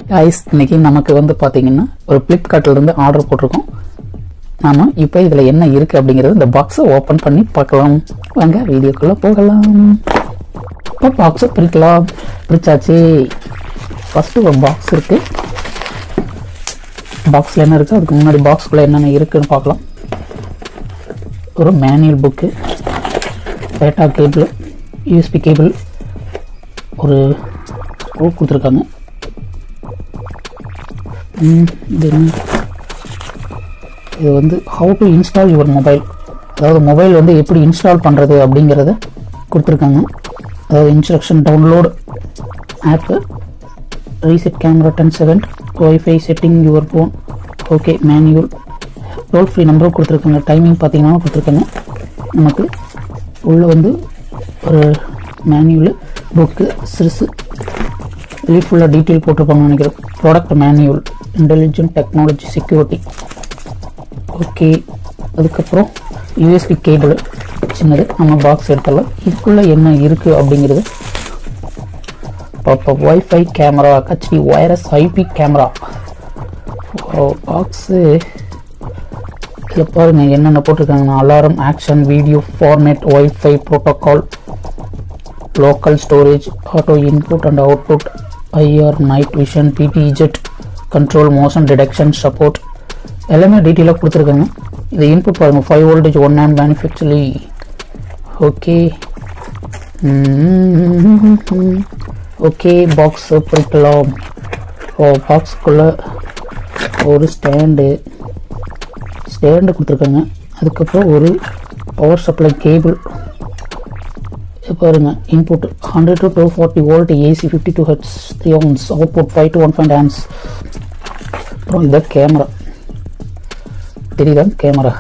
Ice இன்னைக்கு நமக்கு வந்து பார்த்தீங்கன்னா ஒரு ஃப்ளிப்கார்ட்ல இருந்து ஆர்டர் போட்டிருக்கோம் நாம இப்போ இதில் என்ன இருக்கு அப்படிங்கிறது இந்த பாக்ஸை ஓப்பன் பண்ணி பார்க்கலாம் வாங்க வீடியோக்குள்ள போகலாம் இப்போ பாக்ஸை பிரிக்கலாம் பிரிச்சாச்சு ஃபர்ஸ்ட் ஒரு பாக்ஸ் இருக்கு பாக்ஸில் என்ன இருக்கு அதுக்கு முன்னாடி பாக்ஸ்குள்ளே என்னென்ன இருக்குன்னு பார்க்கலாம் ஒரு manual book data cable USB cable ஒரு ஸ்க்ரூ கொடுத்துருக்காங்க ம், இது என்ன இது வந்து how to install your mobile அதாவது மொபைல் வந்து எப்படி இன்ஸ்டால் பண்ணுறது அப்படிங்கிறத கொடுத்துருக்காங்க அதாவது instruction download app reset camera ten second wifi setting your phone okay manual toll free நம்பரும் கொடுத்துருக்காங்க டைமிங் பார்த்தீங்கன்னா கொடுத்துருக்காங்க நமக்கு உள்ளே வந்து ஒரு மேனுவல் புக்கு சிறுசு இதுலேயே ஃபுல்லாக டீட்டெயில் போட்டிருப்பாங்கன்னு நினைக்கிறேன் product manual intelligent technology security okay அதுக்கப்புறம் யூஎஸ்பி கேபிள் சின்னது நம்ம பாக்ஸ் எடுத்துடலாம் இதுக்குள்ளே என்ன இருக்குது அப்படிங்கிறது பார்ப்போம் wifi camera HD wireless IP camera box இதில் பாருங்க என்னென்ன போட்டிருக்காங்கன்னா alarm action video format wifi protocol local storage auto input and output IR night vision PTZ control motion detection support எல்லாமே டீட்டெயிலாக கொடுத்துருக்காங்க இது இன்புட் பாருங்கள் ஃபைவ் வோல்டேஜ் ஒன் அண்ட் மேனுஃபேக்சர்லி ஓகே ஓகே பாக்ஸ் பிரிக்கலாம் ஓ பாக்ஸுக்குள்ளே ஒரு ஸ்டாண்டு ஸ்டாண்டு கொடுத்துருக்காங்க அதுக்கப்புறம் ஒரு பவர் சப்ளை கேபிள் பாருங்க input hundred to two forty volt AC fifty to hertz three ohms output five to one point amps அப்புறம் இதான் கேமரா தெரியுதா கேமரா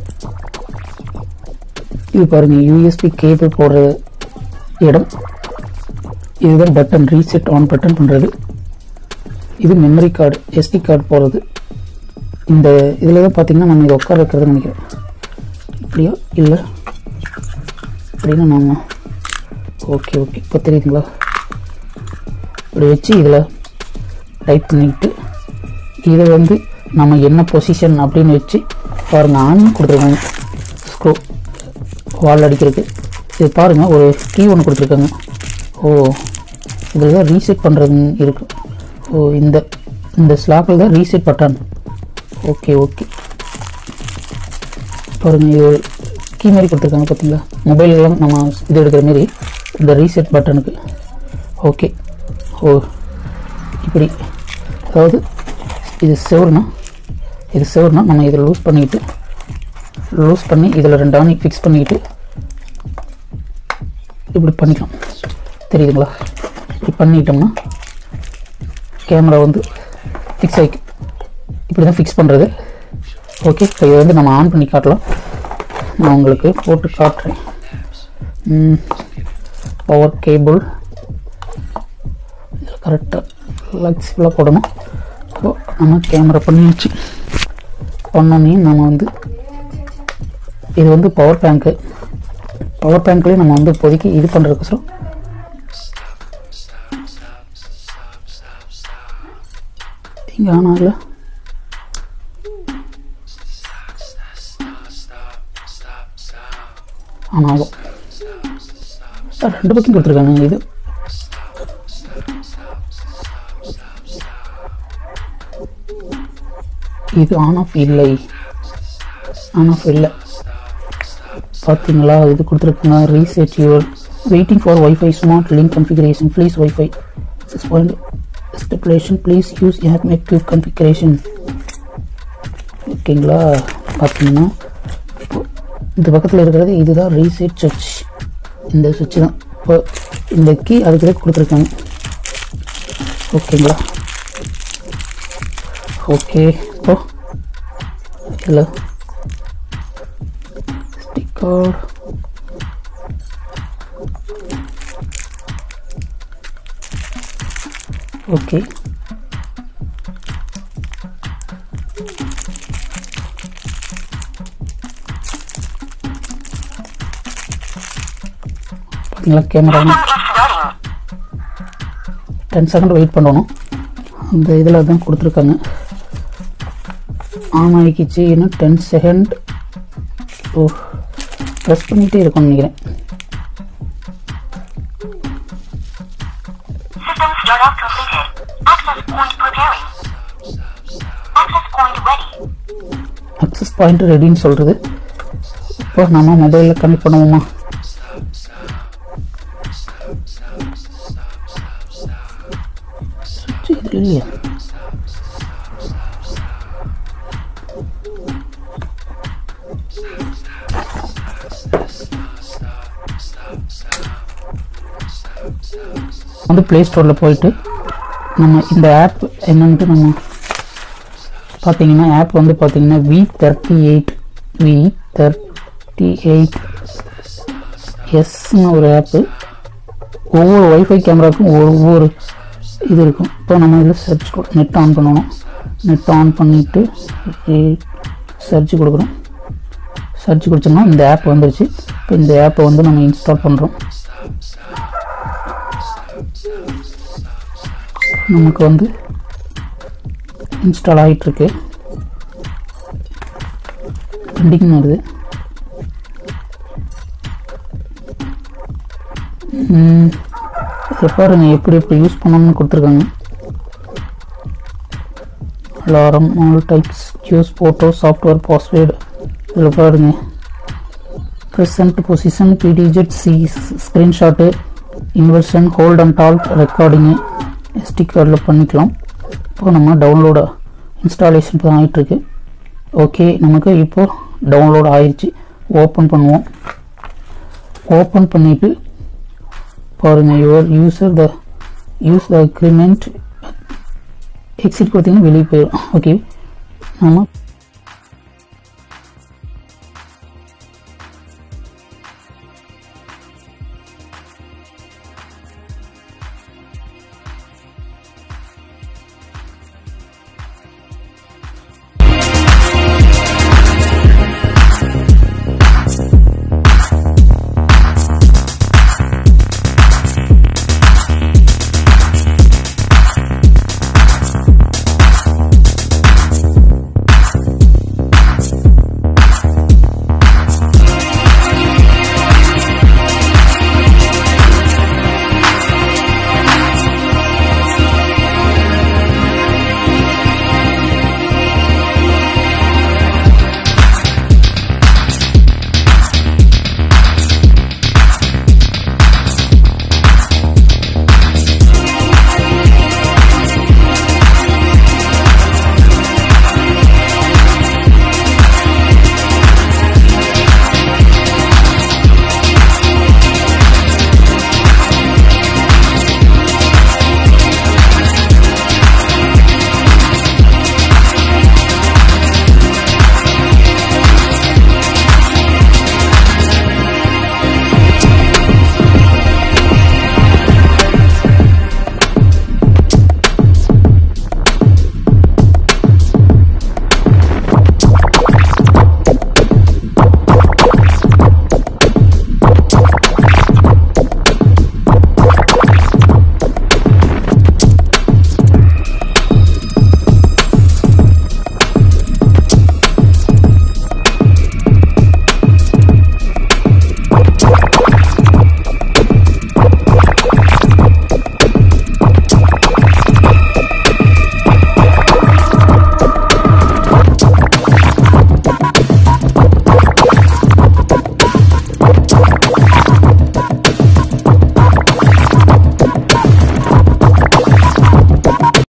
இது பாருங்க யூஎஸ்பி கேபிள் போடுற இடம் இதுதான் பட்டன் ரீசெட் ஆன் பட்டன் பண்ணுறது இது மெமரி கார்டு எஸ்டி கார்டு போடுறது இந்த இதில் தான் பார்த்தீங்கன்னா நம்ம இதை உட்கார வைக்கிறதுன்னு நினைக்கிறேன் இப்படியா இல்லை அப்படின்னா நம்ம ஓகே ஓகே இப்போ தெரியுதுங்களா இப்படி வச்சு இதில் டைப் பண்ணிக்கிட்டு இதை வந்து நம்ம என்ன பொசிஷன் அப்படின்னு வச்சு பாருங்க ஆன் கொடுத்துருக்காங்க ஸ்க்ரூ வால் அடிக்கிறதுக்கு இது பாருங்க ஒரு கீ ஒன்று கொடுத்துருக்காங்க ஓ இதில் தான் ரீசெட் பண்ணுறதுன்னு இருக்கு ஓ இந்த இந்த ஸ்லாப்பில் தான் ரீசெட் பட்டன் ஓகே ஓகே பாருங்க இது கீ மாதிரி கொடுத்துருக்காங்க பார்த்தீங்களா மொபைல்லாம் நம்ம இது எடுக்கிற மாரி இந்த ரீசெட் பட்டனுக்கு ஓகே ஓ இப்படி அதாவது இது செவருனா இது செவருனா நம்ம இதில் லூஸ் பண்ணிக்கிட்டு லூஸ் பண்ணி இதில் ரெண்டு ஆணி ஃபிக்ஸ் பண்ணிக்கிட்டு இப்படி பண்ணிக்கலாம் தெரியுதுங்களா இப்படி பண்ணிட்டோம்னா கேமரா வந்து ஃபிக்ஸ் ஆகி இப்படி தான் ஃபிக்ஸ் பண்ணுறது ஓகே இப்போ இதை வந்து நம்ம ஆன் பண்ணி காட்டலாம் நான் உங்களுக்கு போட்டு காட்டுறேன் பவர் கேபிள் கரெக்டாக ஃப்ளெக்சிபிளாக போடணும் இப்போ நம்ம கேமரா பண்ணியாச்சு பண்ணோன்னே நம்ம வந்து இது வந்து பவர் பேங்க்கு பவர் பேங்க்லேயும் நம்ம வந்து இப்போதைக்கு இது பண்ணுறதுக்கோசரம் இங்கே ஆனால ஆனாலும் சார் ரெண்டு பக்கம் கொடுத்துருக்காங்க இது இது ஆன் ஆஃப் இல்லை ஆன் ஆஃப் இல்லை பார்த்தீங்களா இது கொடுத்துருக்காங்க reset your waiting for wifi smart link configuration please wifi six point stipulation please use app make you configuration ஓகேங்களா பார்த்தீங்கன்னா இப்போ இந்த பக்கத்தில் இருக்கிறது இதுதான் ரீசெட் சுவிட்ச் இந்த சுவிட்ச் தான் இப்போ இந்த கீ அதுக்கு கொடுத்துருக்காங்க ஓகேங்களா ஓகே இப்போ இதில் ஸ்டிக்கர் ஓகே பார்த்தீங்களா கேமரா டென் செகண்ட் வெயிட் பண்ணணும் அந்த இதில் தான் கொடுத்துருக்காங்க ஆன் ஆகிக்கிச்சு இன்னும் டென் செகண்ட் ஓ ப்ரெஸ் பண்ணிகிட்டே இருக்கும்னு நினைக்கிறேன் System startup completed. Access point preparing. Access point ready. Access point ரெடின்னு சொல்கிறது இப்போ நம்ம மொபைலில் கனெக்ட் பண்ணுவோமா சுவிட்ச் இதில் இல்லையா வந்து ப்ளே ஸ்டோரில் போயிட்டு நம்ம இந்த ஆப் என்னன்ட்டு நம்ம பார்த்தீங்கன்னா ஆப் வந்து பார்த்தீங்கன்னா V thirty eight V thirty eight எஸ்னு ஒரு ஆப்பு ஒவ்வொரு ஒய்ஃபை கேமராவுக்கும் ஒவ்வொரு இது இருக்கும் இப்போ நம்ம இதில் சர்ச் நெட் ஆன் பண்ணணும் நெட் ஆன் பண்ணிவிட்டு சர்ச் கொடுக்குறோம் சர்ச் கொடுத்தோம்னா இந்த ஆப் வந்துருச்சு இப்போ இந்த ஆப்பை வந்து நம்ம இன்ஸ்டால் பண்ணுறோம் நமக்கு வந்து இன்ஸ்டால் ஆகிட்டுருக்கு பெண்டிங் வருது ம், இதை பாருங்க எப்படி எப்படி யூஸ் பண்ணணும்னு கொடுத்துருக்காங்க alarm all types choose photo software password இதில் பாருங்க present position PTZ C screenshot inversion hold and talk recording SD கார்டில் பண்ணிக்கலாம் இப்போ நம்ம டவுன்லோடு இன்ஸ்டாலேஷன் இப்போ ஆகிட்டுருக்கு ஓகே நமக்கு இப்போ டவுன்லோட் ஆயிடுச்சு ஓப்பன் பண்ணுவோம் ஓப்பன் பண்ணிவிட்டு பாருங்கள் your user the use the agreement exit கொடுத்தீங்கன்னா வெளியே போயிடும் ஓகே நம்ம